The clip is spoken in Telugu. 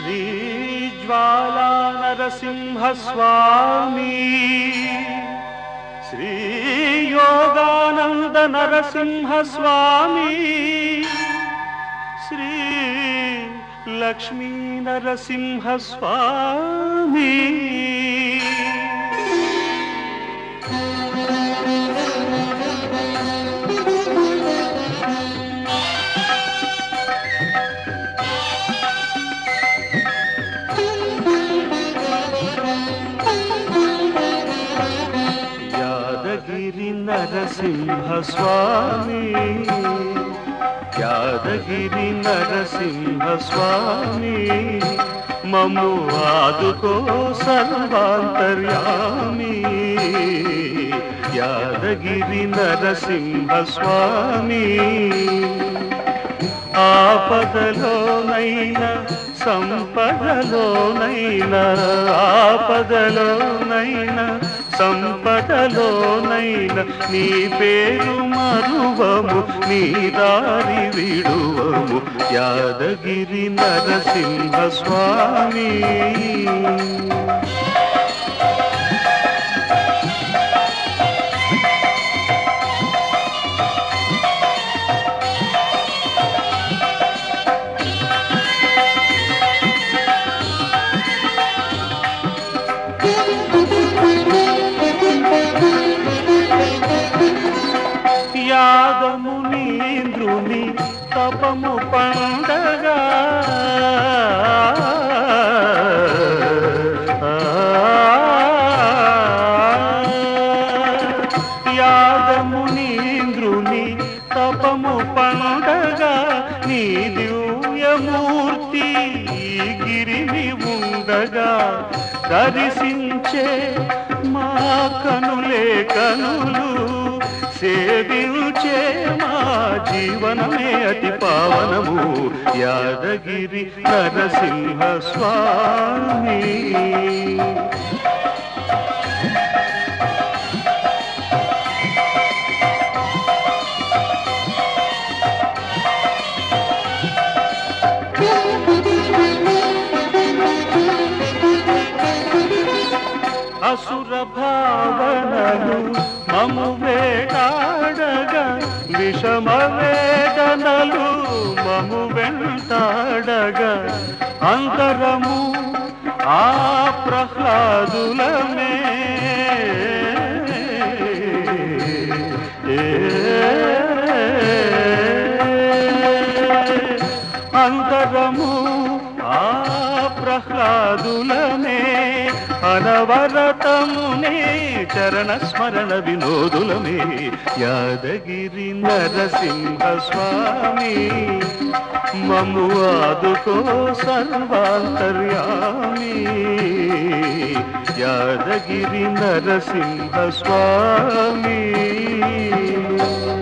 శ్రీజ్వాలా నరసింహస్వామి శ్రీ యోగానంద నరసింహస్వామి శ్రీ లక్ష్మీ నరసింహస్వామి యాదగిరి నరసింహస్వామి యాదగిరి నరసింహస్వామి మము ఆదుకో సర్వాంతర్యామి యాదగిరి నరసింహస్వామి ఆపదలోనైనా సంపదలోనైనా ఆపదలోనైనా సంపదలోనైనా నీ పేరు మరువము నీ దారి విడువము యాదగిరి నరసింహ స్వామి యాదమునీంద్రుని తపము పండగా యాదమునీంద్రుని తపము పండగా నీ దివ్యమూర్తి ఈ గిరిని ఉండగా దర్శించే మా కనులే కనులు సేవించే మా జీవనమే అతి పావనము యాదగిరి నరసింహ స్వామి అసుర భావనలు మము వేటాడగా విషమ వేదనలు మము వెంటాడగా అంతరము ఆ ప్రహ్లాదులమే అంతరము ఆ ప్రహ్లాదులనే అనవరతమునే చరణ స్మరణ వినోదులమే యాదగిరి నరసింహ స్వామి మము ఆదుకో సర్వాంతర్యామి యాదగిరి నరసింహ స్వామి